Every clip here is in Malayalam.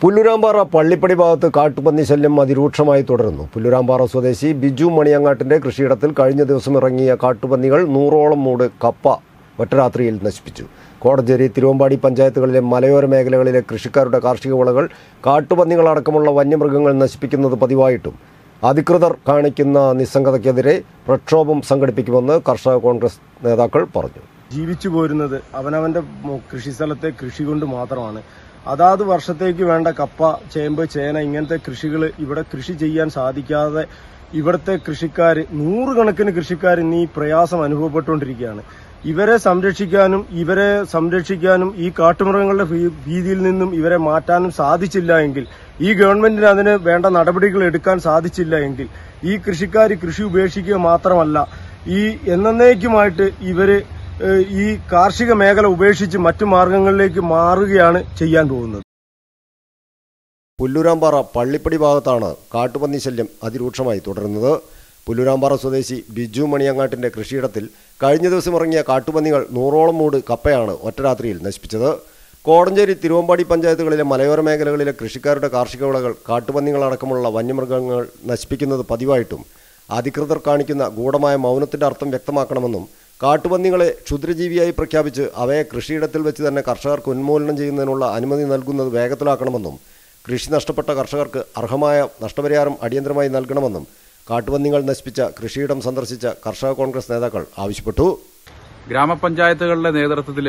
പുല്ലുരാമ്പാറ പള്ളിപ്പടി ഭാഗത്ത് കാട്ടുപന്നി ശല്യം അതിരൂക്ഷമായി തുടരുന്നു പുല്ലുരാമ്പാറ സ്വദേശി ബിജു മണിയങ്ങാട്ടിന്റെ കൃഷിയിടത്തിൽ കഴിഞ്ഞ ദിവസം ഇറങ്ങിയ കാട്ടുപന്നികൾ നൂറോളം മൂട് കപ്പ ഒറ്റരാത്രിയിൽ നശിപ്പിച്ചു കോടഞ്ചേരി തിരുവമ്പാടി പഞ്ചായത്തുകളിലെ മലയോര മേഖലകളിലെ കൃഷിക്കാരുടെ കാർഷിക വിളകൾ കാട്ടുപന്നികളടക്കമുള്ള വന്യമൃഗങ്ങൾ നശിപ്പിക്കുന്നത് പതിവായിട്ടും അധികൃതർ കാണിക്കുന്ന നിസ്സംഗതയ്ക്കെതിരെ പ്രക്ഷോഭം സംഘടിപ്പിക്കുമെന്ന് കർഷക കോൺഗ്രസ് നേതാക്കൾ പറഞ്ഞു ജീവിച്ചു പോരുന്നത് അവനവന്റെ മു- കൃഷിസ്ഥലത്തെ കൃഷി കൊണ്ട് മാത്രമാണ് അതാത് വർഷത്തേക്ക് വേണ്ട കപ്പ ചേമ്പ് ചേന ഇങ്ങനത്തെ കൃഷികൾ ഇവിടെ കൃഷി ചെയ്യാൻ സാധിക്കാതെ ഇവിടുത്തെ കൃഷിക്കാർ നൂറുകണക്കിന് കൃഷിക്കാർ ഇന്ന് ഈ പ്രയാസം അനുഭവപ്പെട്ടുകൊണ്ടിരിക്കുകയാണ് ഇവരെ സംരക്ഷിക്കാനും ഇവരെ സംരക്ഷിക്കാനും ഈ കാട്ടുമൃഗങ്ങളുടെ ഭീ- ഭീതിയിൽ നിന്നും ഇവരെ മാറ്റാനും സാധിച്ചില്ല എങ്കിൽ ഈ ഗവൺമെന്റിന് അതിന് വേണ്ട നടപടികൾ എടുക്കാൻ സാധിച്ചില്ല എങ്കിൽ ഈ കൃഷിക്കാർ കൃഷി ഉപേക്ഷിക്കുക മാത്രമല്ല ഈ എന്നേക്കുമായിട്ട് ഇവര് ഏഹ്, ഈ കാർഷിക മേഖല ഉപേക്ഷിച്ച് മറ്റു മാർഗങ്ങളിലേക്ക് മാറുകയാണ് ചെയ്യാൻ പോകുന്നത് പുല്ലൂരാമ്പാറ പള്ളിപ്പടി ഭാഗത്താണ് കാട്ടുപന്നി ശല്യം അതിരൂക്ഷമായി തുടരുന്നത് പുല്ലൂരാമ്പാറ സ്വദേശി ബിജു മണിയങ്ങാട്ടിന്റെ കൃഷിയിടത്തിൽ കഴിഞ്ഞ ദിവസം ഇറങ്ങിയ കാട്ടുപന്നികൾ നൂറോളം മൂട് കപ്പയാണ് ഒറ്റരാത്രിയിൽ നശിപ്പിച്ചത് കോടഞ്ചേരി തിരുവമ്പാടി പഞ്ചായത്തുകളിലെ മലയോര മേഖലകളിലെ കൃഷിക്കാരുടെ കാർഷിക വിളകൾ കാട്ടുപന്നികളടക്കമുള്ള വന്യമൃഗങ്ങൾ നശിപ്പിക്കുന്നത് പതിവായിട്ടും അധികൃതർ കാണിക്കുന്ന ഗൂഢമായ മൗനത്തിന്റെ അർത്ഥം വ്യക്തമാക്കണമെന്നും കാട്ടുപന്നികളെ ക്ഷുദ്രജീവിയായി പ്രഖ്യാപിച്ച് അവയെ കൃഷിയിടത്തിൽ വെച്ച് തന്നെ കർഷകർക്ക് ഉന്മൂലനം ചെയ്യുന്നതിനുള്ള അനുമതി നൽകുന്നത് വേഗത്തിലാക്കണമെന്നും കൃഷി നഷ്ടപ്പെട്ട കർഷകർക്ക് അർഹമായ നഷ്ടപരിഹാരം അടിയന്തരമായി നൽകണമെന്നും കാട്ടുപന്നികൾ നശിപ്പിച്ച കൃഷിയിടം സന്ദർശിച്ച കർഷക കോൺഗ്രസ് നേതാക്കൾ ആവശ്യപ്പെട്ടു ഗ്രാമപഞ്ചായത്തുകളുടെ നേതൃത്വത്തിൽ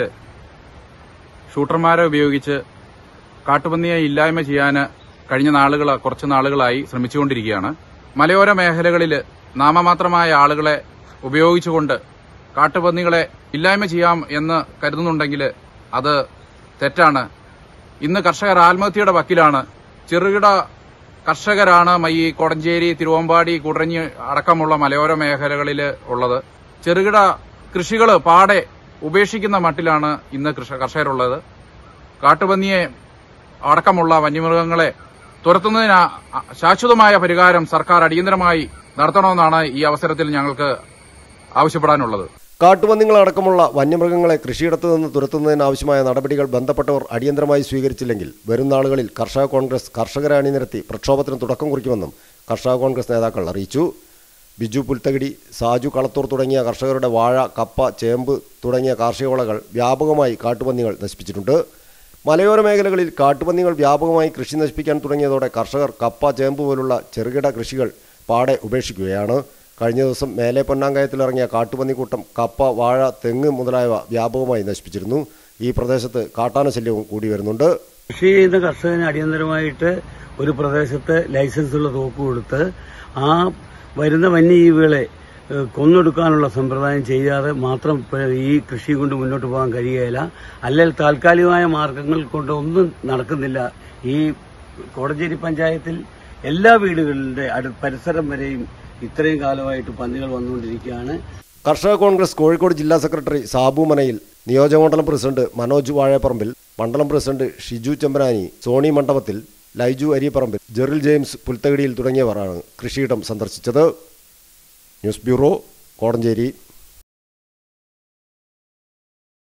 ഷൂട്ടർമാരെ ഉപയോഗിച്ച് കാട്ടുപന്നിയെ ഇല്ലായ്മ ചെയ്യാൻ കഴിഞ്ഞ നാളുകൾ കുറച്ച് നാളുകളായി ശ്രമിച്ചുകൊണ്ടിരിക്കുകയാണ് മലയോര മേഖലകളിൽ നാമമാത്രമായ ആളുകളെ ഉപയോഗിച്ചുകൊണ്ട് കാട്ടുപന്നികളെ ഇല്ലായ്മ ചെയ്യാം എന്ന് കരുതുന്നുണ്ടെങ്കിൽ അത് തെറ്റാണ് ഇന്ന് കർഷകർ ആത്മഹത്യയുടെ വക്കിലാണ് ചെറുകിട കർഷകരാണ് ഈ കൊടഞ്ചേരി തിരുവമ്പാടി കുടഞ്ഞി അടക്കമുള്ള മലയോര മേഖലകളിൽ ഉള്ളത് ചെറുകിട കൃഷികൾ പാടെ ഉപേക്ഷിക്കുന്ന മട്ടിലാണ് ഇന്ന് കൃഷ- കർഷകരുള്ളത് കാട്ടുപന്നിയെ അടക്കമുള്ള വന്യമൃഗങ്ങളെ തുരത്തുന്നതിന് ആ- ആ- ശാശ്വതമായ പരിഹാരം സർക്കാർ അടിയന്തരമായി നടത്തണമെന്നാണ് ഈ അവസരത്തിൽ ഞങ്ങൾക്ക് ആവശ്യപ്പെടാനുള്ളത് കാട്ടുപന്നികളടക്കമുള്ള വന്യമൃഗങ്ങളെ കൃഷിയിടത്തു നിന്ന് തുരത്തുന്നതിനാവശ്യമായ നടപടികൾ ബന്ധപ്പെട്ടവർ അടിയന്തരമായി സ്വീകരിച്ചില്ലെങ്കിൽ വരും നാളുകളിൽ കർഷക കോൺഗ്രസ് കർഷകരെ അണിനിരത്തി പ്രക്ഷോഭത്തിന് തുടക്കം കുറിക്കുമെന്നും കർഷക കോൺഗ്രസ് നേതാക്കൾ അറിയിച്ചു ബിജു പുൽത്തകിടി സാജു കളത്തൂർ തുടങ്ങിയ കർഷകരുടെ വാഴ കപ്പ ചേമ്പ് തുടങ്ങിയ കാർഷിക വിളകൾ വ്യാപകമായി കാട്ടുപന്നികൾ നശിപ്പിച്ചിട്ടുണ്ട് മലയോര മേഖലകളിൽ കാട്ടുപന്നികൾ വ്യാപകമായി കൃഷി നശിപ്പിക്കാൻ തുടങ്ങിയതോടെ കർഷകർ കപ്പ ചേമ്പ് പോലുള്ള ചെറുകിട കൃഷികൾ പാടെ ഉപേക്ഷിക്കുകയാണ് കഴിഞ്ഞ ദിവസം മേലെ പൊന്നാങ്കയത്തിലിറങ്ങിയ കാട്ടുപന്നിക്കൂട്ടം കപ്പ വാഴ തെങ്ങ് മുതലായവ വ്യാപകമായി നശിപ്പിച്ചിരുന്നു ഈ പ്രദേശത്ത് കാട്ടാന ശല്യവും കൂടി വരുന്നുണ്ട് കൃഷി ചെയ്യുന്ന കർഷകന് അടിയന്തരമായിട്ട് ഒരു പ്രദേശത്ത് ലൈസൻസുള്ള തോക്ക് കൊടുത്ത് ആ വരുന്ന വന്യജീവികളെ ഏഹ്, കൊന്നൊടുക്കാനുള്ള സമ്പ്രദായം ചെയ്യാതെ മാത്രം ഇപ്പ ഈ കൃഷി കൊണ്ട് മുന്നോട്ട് പോകാൻ കഴിയുകയില്ല അല്ലെങ്കിൽ താൽക്കാലികമായ മാർഗങ്ങൾ കൊണ്ട് ഒന്നും നടക്കുന്നില്ല ഈ കോടഞ്ചേരി പഞ്ചായത്തിൽ എല്ലാ വീടുകളുടെ അടു പരിസരം വരെയും ഇത്രയും കാലമായിട്ട് പന്നികൾ വന്നുകൊണ്ടിരിക്കുകയാണ് കർഷക കോൺഗ്രസ് കോഴിക്കോട് ജില്ലാ സെക്രട്ടറി സാബു മനയിൽ നിയോജകമണ്ഡലം പ്രസിഡന്റ് മനോജ് വാഴപ്പറമ്പിൽ മണ്ഡലം പ്രസിഡന്റ് ഷിജു ചെമ്പനാനി സോണി മണ്ഡപത്തിൽ ലൈജു അരിപ്പറമ്പിൽ ജെറിൽ ജെയിംസ് പുൽത്തകിടിയിൽ തുടങ്ങിയവരാണ് കൃഷിയിടം സന്ദർശിച്ചത് ന്യൂസ് ബ്യൂറോ കോടഞ്ചേരി